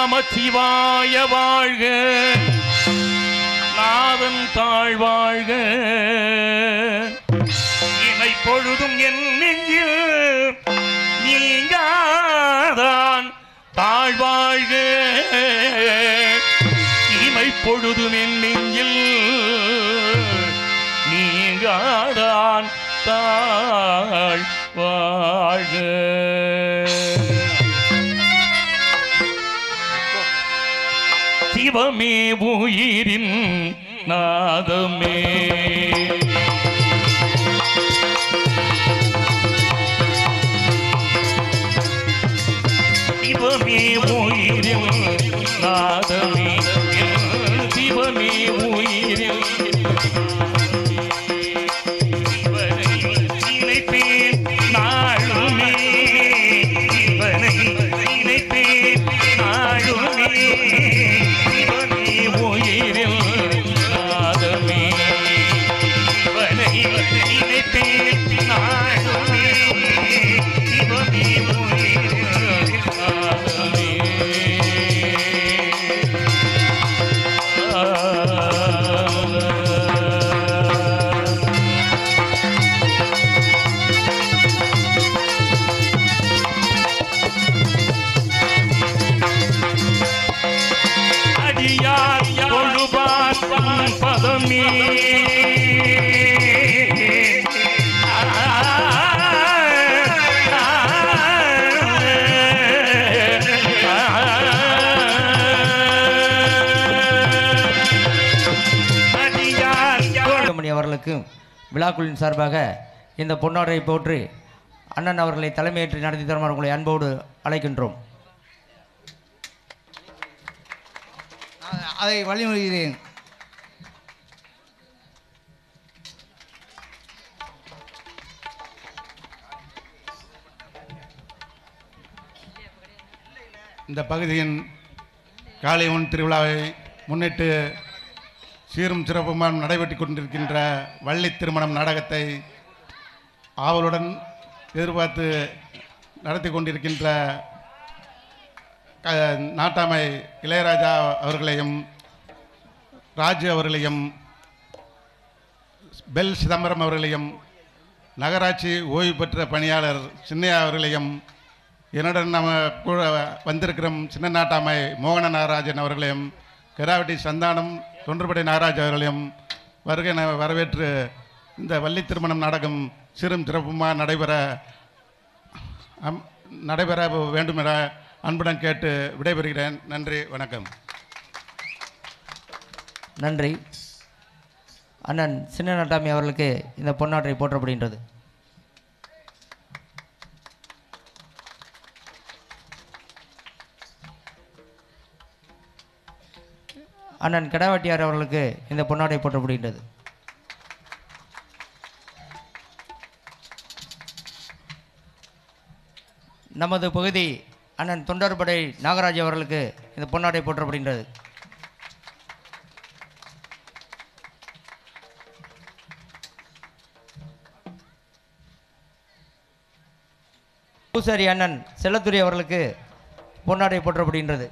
நம சிவாய வாழ்க நாதன் தாழ்வாழ்க இமை பொழுதும் என் நெஞ்சில் நீங்காதான் தாழ்வாழ்க இமை பொழுதும் என் நெஞ்சில் நீங்காதான் தாழ்வாழ்க சிவமே உயிரின் நாதமே சிவமே உயிரின் நாதமே என் சிவமே உயிரின் சிவனை நினைப்பேன் நாளுமே சிவனை நினைப்பேன் நாளுமே சிவனே உயிரில் நாதமே சிவனை நினைப்பேன் நாளுமே சிவனே உயிரில் நாதமே அடியார் தொழுவார் உன் பதமே அடியார் மணி அவர்களுக்கு விழாக்குழுவின் சார்பாக இந்த பொன்னாடை போற்று அண்ணன் அவர்களை தலைமையேற்று நடத்தி தருமாறு உங்களை அன்போடு அழைக்கின்றோம் அதை வழிமொழிகிறேன் இந்த பகுதியின் காளியம்மன் திருவிழாவை முன்னிட்டு சீரும் சிறப்புமாக நடைபெற்று கொண்டிருக்கின்ற வள்ளி திருமணம் நாடகத்தை ஆவலுடன் எதிர்பார்த்து நடத்தி கொண்டிருக்கின்ற க- நாட்டாமை இளையராஜா அவர்களையும் ராஜு அவர்களையும் பெல் சிதம்பரம் அவர்களையும் நகராட்சி ஓய்வு பெற்ற பணியாளர் சின்னையா அவர்களையும் என்னுடன் நம்ம கூட வந்திருக்கிற சின்ன நாட்டாமை மோகன நாகராஜன் அவர்களையும் கிராவட்டி சந்தானம் தொன்றுபடி நாகராஜ் அவர்களையும் வருகை ந- வரவேற்று இந்த வள்ளி திருமணம் நாடகம் சிறும் சிறப்புமாக நடைபெற அம்- நடைபெற வேண்டும் என அன்புடன் கேட்டு விடைபெறுகிறேன் நன்றி வணக்கம் நன்றி அண்ணன் சின்ன நட்டாமி அவர்களுக்கு இந்த பொன்னாட்டை போற்றப்படுகின்றது அண்ணன் கடவாட்டியார் அவர்களுக்கு இந்த பொன்னாடை போற்றப்படுகின்றது நமது பகுதி அண்ணன் தொண்டர்படை நாகராஜ் அவர்களுக்கு இந்த பொன்னாடை போற்றப்படுகின்றது பூசாரி அண்ணன் செல்லத்துறை அவர்களுக்கு பொன்னாடை போற்றப்படுகின்றது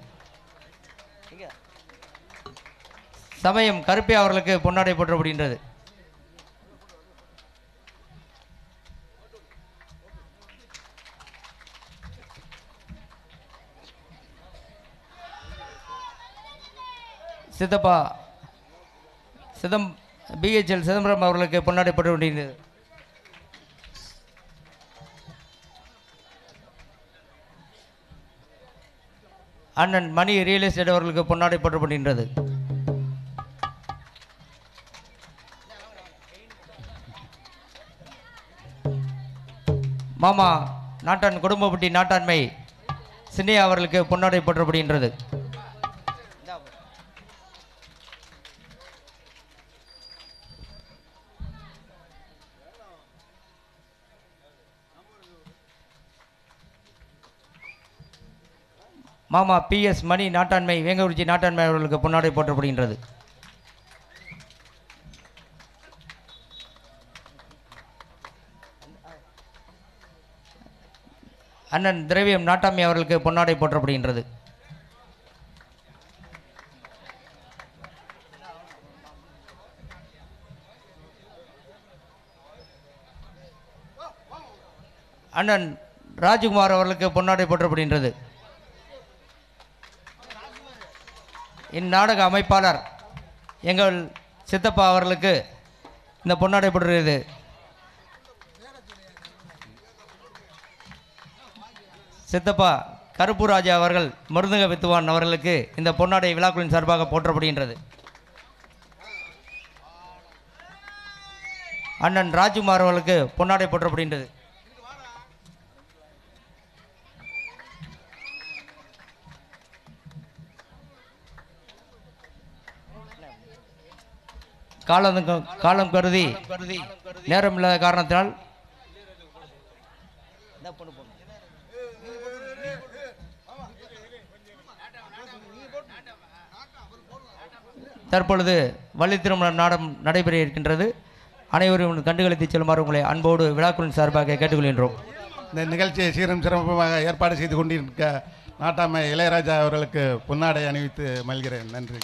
சமயம் கருப்பே அவர்களுக்கு பொன்னாடை போற்றப்படுகின்றது சித்தப்பா சிதம் பிஹெச்எல் சிதம்பரம் அவர்களுக்கு பொன்னாடை போற்றப்படுகின்றது அண்ணன் மணி ரியல் எஸ்டேட் அவர்களுக்கு பொன்னாடை போற்றப்படுகின்றது மாமா நாட்டான் குடும்பப்பட்டி நாட்டாண்மை சின்னையா அவர்களுக்கு பொன்னாடை போற்றப்படுகின்றது மாமா பிஎஸ் மணி நாட்டாண்மை வேங்ககுறிச்சி நாட்டாண்மை அவர்களுக்கு பொன்னாடை போற்றப்படுகின்றது அண்ணன் திரவியம் நாட்டாண்மை அவர்களுக்கு பொன்னாடை போற்றப்படுகின்றது அண்ணன் ராஜ்குமார் அவர்களுக்கு பொன்னாடை போற்றப்படுகின்றது இந்நாடக அமைப்பாளர் எங்கள் சித்தப்பா அவர்களுக்கு இந்த பொன்னாடை போடுகிறது சித்தப்பா கருப்பு ராஜா அவர்கள் மருந்தக வித்துவான் அவர்களுக்கு இந்த பொன்னாடை விழாக்குழுவின் சார்பாக போற்றப்படுகின்றது அண்ணன் ராஜ்குமார் அவர்களுக்கு பொன்னாடை போற்றப்படுகின்றது காலம் காலம் கருதி நேரம் இல்லாத காரணத்தினால் தற்பொழுது வள்ளி திருமணம் நாடம் நடைபெற இருக்கின்றது அனைவரும் கண்டுகளித்துச் செல்லுமாறு உங்களை அன்போடு விழாக்குழுவின் சார்பாக கேட்டுக்கொள்கின்றோம் இந்த நிகழ்ச்சியை சீரும் சிறப்புமாக ஏற்பாடு செய்து கொண்டிருக்க நாட்டாமை இளையராஜா அவர்களுக்கு பொன்னாடை அணிவித்து மல்கிறேன் நன்றி